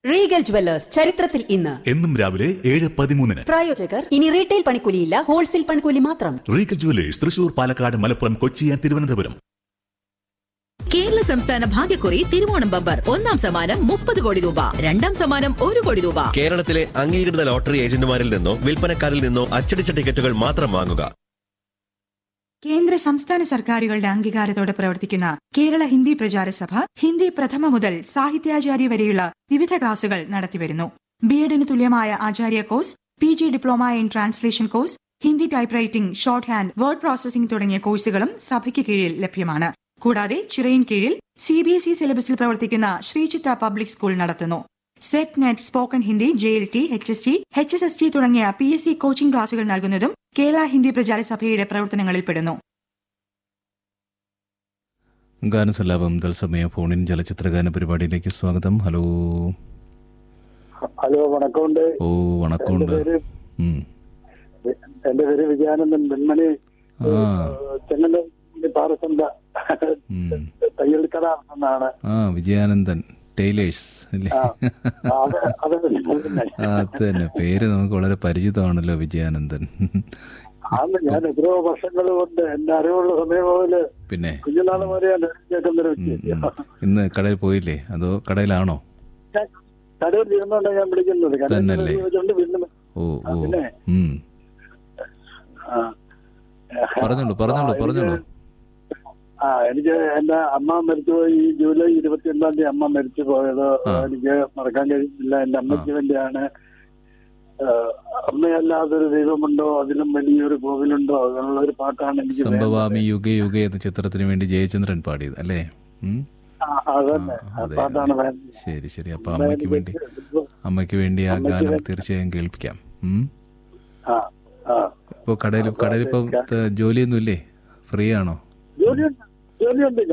Regal jewellers ചരിത്രത്തിൽ ഇന്ന് എന്നും രാവിലെ ഏഴ് പതിമൂന്നിന് പ്രായോജകർ ഇനി റീറ്റെയിൽ പണിക്കൂലിയില്ല ഹോൾസെയിൽ പണിക്കൂലി മാത്രം Regal Jewellers Thrissur Palakkad Malappuram Kochi and Thiruvananthapuram Kerala സംസ്ഥാന ഭാഗ്യക്കുറി തിരുവോണം ബമ്പർ ഒന്നാം സമ്മാനം മുപ്പത് കോടി രൂപ രണ്ടാം സമ്മാനം ഒരു കോടി രൂപ കേരളത്തിലെ അംഗീകൃത ലോട്ടറി ഏജന്റുമാരിൽ നിന്നോ വിൽപ്പനക്കാരിൽ നിന്നോ അച്ചടിച്ച ടിക്കറ്റുകൾ മാത്രം വാങ്ങുക കേന്ദ്ര സംസ്ഥാന സർക്കാരുകളുടെ അംഗീകാരത്തോടെ പ്രവർത്തിക്കുന്ന കേരള ഹിന്ദി പ്രചാര സഭ ഹിന്ദി പ്രഥമ മുതൽ സാഹിത്യാചാര്യ വരെയുള്ള വിവിധ ക്ലാസുകൾ നടത്തിവരുന്നു ബി എഡിന് തുല്യമായ Acharya course P G diploma in translation course Hindi typewriting shorthand word processing തുടങ്ങിയ കോഴ്സുകളും സഭയ്ക്ക് കീഴിൽ ലഭ്യമാണ് കൂടാതെ ചിറയിൻ കീഴിൽ സി ബി എസ് ഇ സിലബസിൽ പ്രവർത്തിക്കുന്ന ശ്രീചിത്ര പബ്ലിക് സ്കൂൾ നടത്തുന്നു SET NET spoken Hindi J L T H S T H S S T തുടങ്ങിയ പി എസ് സി കോച്ചിംഗ് ക്ലാസുകൾ നൽകുന്നതും കേരള ഹിന്ദി പ്രചാര സഭയുടെ പ്രവർത്തനങ്ങളിൽ പെടുന്നു ഗാനസല്ലാപം തത്സമയ ഫോണിൻ ചലച്ചിത്ര ഗാന പരിപാടിയിലേക്ക് സ്വാഗതം ഹലോ ഹലോ വണക്കമുണ്ട് ഓ വണക്കമുണ്ട് എന്റെ പേര് ഉം. എന്റെ പേര് വിജയാനന്ദൻ വെൺമണി ആ ചെന്നൈ പാറസന്ത ഉം. തയ്യൽ കട എന്നാണ് ആ വിജയാനന്ദൻ ടൈലേഴ്സ് അല്ലേ ആ, അത് അത് പിന്നെ ആ, അത് തന്നെ പേര് നമുക്ക് വളരെ പരിചിതമാണല്ലോ വിജയാനന്ദൻ അന്ന് ഞാൻ എത്രയോ വർഷങ്ങൾ കൊണ്ട് എന്റെ അറിവുള്ള സമയം മുതല് പിന്നെ കുഞ്ഞുനാള് മുതലേ ഞാൻ കേൾക്കുന്ന ഒരു ഉം, വ്യക്തി ഉം. ഇന്ന് കടയിൽ പോയില്ലേ അതോ കടയിലാണോ ഞാൻ കടയിൽ ഇരുന്നോണ്ട് ഞാൻ വിളിക്കുന്നത് കടയിൽ തന്നല്ലേ? വെച്ചുകൊണ്ട് പിന്നെ ഓ ആ, ഓ പിന്നെ? ഉം. ആ. പറഞ്ഞോളൂ പറഞ്ഞോളൂ ആ, എനിക്ക് പറഞ്ഞോളൂ ആ എനിക്ക് എന്റെ അമ്മ മരിച്ചുപോയി ഈ ജൂലൈ ഇരുപത്തി ഒൻപതാം തീയതി അമ്മ മരിച്ചു പോയത് ആ. എനിക്ക് മറക്കാൻ കഴിയുന്നില്ല എന്റെ അമ്മയ്ക്ക് വേണ്ടിയാണ് ആ, അമ്മയല്ലാതൊരു ദൈവമുണ്ടോ അതിലും വലിയൊരു കോവിലുണ്ടോ അങ്ങനെയുള്ള ഒരു പാട്ടാണ് എനിക്ക് സംഭവാമി വേണ്ടത്. യുഗേ യുഗേ എന്ന ചിത്രത്തിന് വേണ്ടി ജയചന്ദ്രൻ പാടിയത് അല്ലേ ഉം? ആ, അതന്നെ ആ, ആ അതെ, പാട്ടാണ് അതെ. വേണ്ടത് ശരി ശരി അപ്പൊ അമ്മയ്ക്ക് വേണ്ടി ഇപ്പൊ- അമ്മയ്ക്ക് വേണ്ടി ആ അമ്മയ്ക്ക് ഗാനം വേണ്ടി. തീർച്ചയായും കേൾപ്പിക്കാം ഉം. ആ ആ ഇപ്പൊ കടയിൽ അപ്പൊ കടയിൽ ഇപ്പം അത് ജോലിയൊന്നും ഇല്ലേ ഫ്രീ ആണോ ജോലിയുണ്ട് ജോലിയുണ്ട്